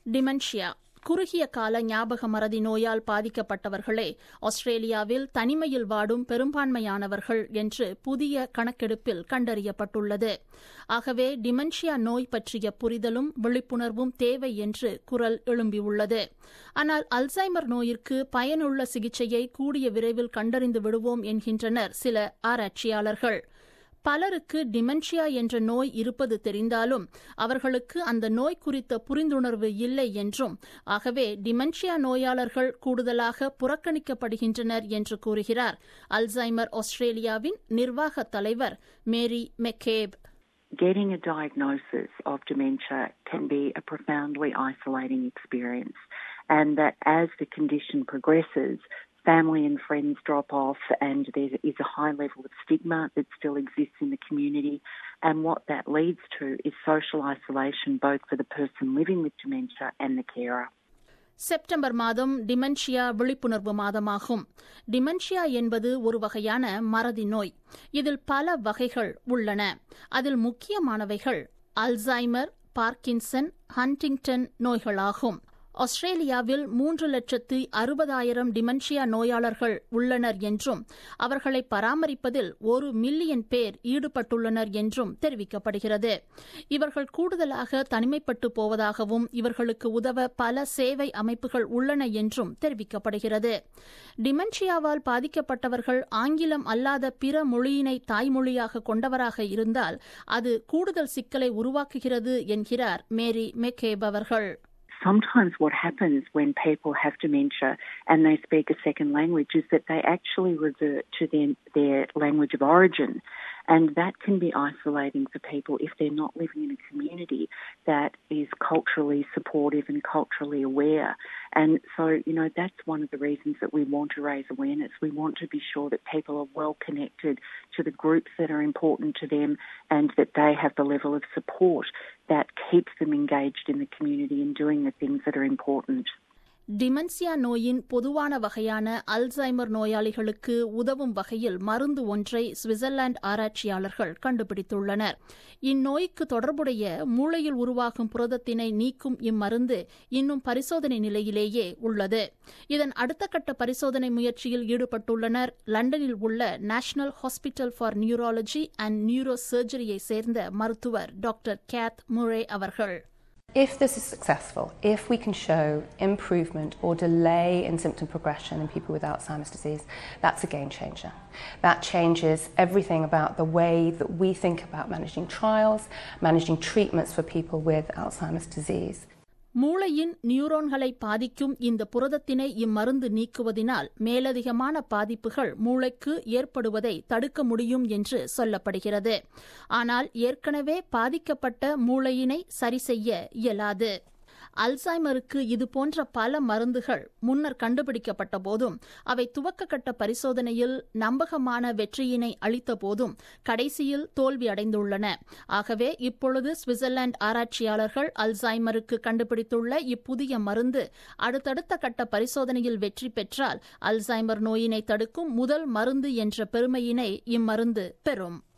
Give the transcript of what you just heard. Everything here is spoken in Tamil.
டிமென்ஷியா குறுகிய கால ஞாபக மறதி நோயால் பாதிக்கப்பட்டவர்களே ஆஸ்திரேலியாவில் தனிமையில் வாடும் பெரும்பான்மையானவர்கள் என்று புதிய கணக்கெடுப்பில் கண்டறியப்பட்டுள்ளது ஆகவே டிமென்ஷியா நோய் பற்றிய புரிதலும் விழிப்புணர்வும் தேவை என்று குரல் எழும்பியுள்ளது ஆனால் அல்சைமர் நோயிற்கு பயனுள்ள சிகிச்சையை கூடிய விரைவில் கண்டறிந்து விடுவோம் என்கின்றனர் சில ஆராய்ச்சியாளர்கள் பலருக்கு டிமென்ஷியா என்ற நோய் இருப்பது தெரிந்தாலும் அவர்களுக்கு அந்த நோய் குறித்த புரிந்துணர்வு இல்லை என்றும் ஆகவே டிமென்ஷியா நோயாளர்கள் கூடுதலாக புறக்கணிக்கப்படுகின்றனர் என்று கூறுகிறார் அல்சைமர் ஆஸ்திரேலியாவின் நிர்வாக தலைவர் Mary McCabe Getting a diagnosis of dementia can be a profoundly isolating experience, and that as the condition progresses, family and friends drop off, and there is a high level of stigma that still exists in the community. And what that leads to is social isolation, both for the person living with dementia and the carer. September மாதம் டிமென்ஷியா விழிப்புணர்வு மாதமாகும் டிமென்ஷியா என்பது ஒரு வகையான மறதி நோய் இதில் பல வகைகள் உள்ளன அதில் முக்கியமானவைகள் அல்சைமர் பார்க்கின்சன் ஹண்டிங்டன் நோய்களாகும் ஆஸ்திரேலியாவில் மூன்று லட்சத்து அறுபதாயிரம் டிமென்ஷியா நோயாளர்கள் உள்ளனர் என்றும் அவர்களை பராமரிப்பதில் ஒரு மில்லியன் பேர் ஈடுபட்டுள்ளனர் என்றும் தெரிவிக்கப்படுகிறது இவர்கள் கூடுதலாக தனிமைப்பட்டு போவதாகவும் இவர்களுக்கு உதவ பல சேவை அமைப்புகள் உள்ளன என்றும் தெரிவிக்கப்படுகிறது டிமென்ஷியாவால் பாதிக்கப்பட்டவர்கள் ஆங்கிலம் அல்லாத பிற மொழியினை தாய்மொழியாக கொண்டவராக இருந்தால் அது கூடுதல் சிக்கலை உருவாக்குகிறது என்கிறார் மேரி மெக்கேப் அவர்கள் sometimes what happens when people have dementia and they speak a second language is that they actually revert to their, their language of origin. And that can be isolating for people if they're not living in a community that is culturally supportive and culturally aware. And so, you know, that's one of the reasons that we want to raise awareness. We want to be sure that people are well connected to the groups that are important to them and that they have the level of support that keeps them engaged in the community and doing the things that are important. Dementia நோயின் பொதுவான வகையான அல்சைமர் நோயாளிகளுக்கு உதவும் வகையில் மருந்து ஒன்றை சுவிட்சர்லாந்து ஆராய்ச்சியாளர்கள் கண்டுபிடித்துள்ளனர் இந்நோய்க்கு தொடர்புடைய மூளையில் உருவாகும் புரதத்தினை நீக்கும் இம்மருந்து இன்னும் பரிசோதனை நிலையிலேயே உள்ளது இதன் அடுத்த கட்ட பரிசோதனை முயற்சியில் ஈடுபட்டுள்ளனர் லண்டனில் உள்ள national hospital for neurology and neuro சர்ஜரியை சேர்ந்த மருத்துவர் டாக்டர் கேத் முரே அவர்கள் If this is successful, if we can show improvement or delay in symptom progression in people with Alzheimer's disease, that's a game changer. That changes everything about the way that we think about managing trials, managing treatments for people with Alzheimer's disease. மூளையின் நியூரோன்களை பாதிக்கும் இந்த புரதத்தினை இம்மருந்து நீக்குவதினால் மேலதிகமான பாதிப்புகள் மூளைக்கு ஏற்படுவதை தடுக்க முடியும் என்று சொல்லப்படுகிறது ஆனால் ஏற்கனவே பாதிக்கப்பட்ட மூளையினை சரி செய்ய இயலாது அல்சைமருக்கு இதுபோன்ற பல மருந்துகள் முன்னர் கண்டுபிடிக்கப்பட்ட போதும் அவை துவக்கக்கட்ட பரிசோதனையில் நம்பகமான வெற்றியினை அளித்த போதும் கடைசியில் தோல்வி அடைந்துள்ளன ஆகவே இப்பொழுது சுவிட்சர்லாந்து ஆராய்ச்சியாளர்கள் அல்சைமருக்கு கண்டுபிடித்துள்ள இப்புதிய மருந்து அடுத்தடுத்த கட்ட பரிசோதனையில் வெற்றி பெற்றால் அல்சைமர் நோயினை தடுக்கும் முதல் மருந்து என்ற பெருமையினை இம்மருந்து பெறும்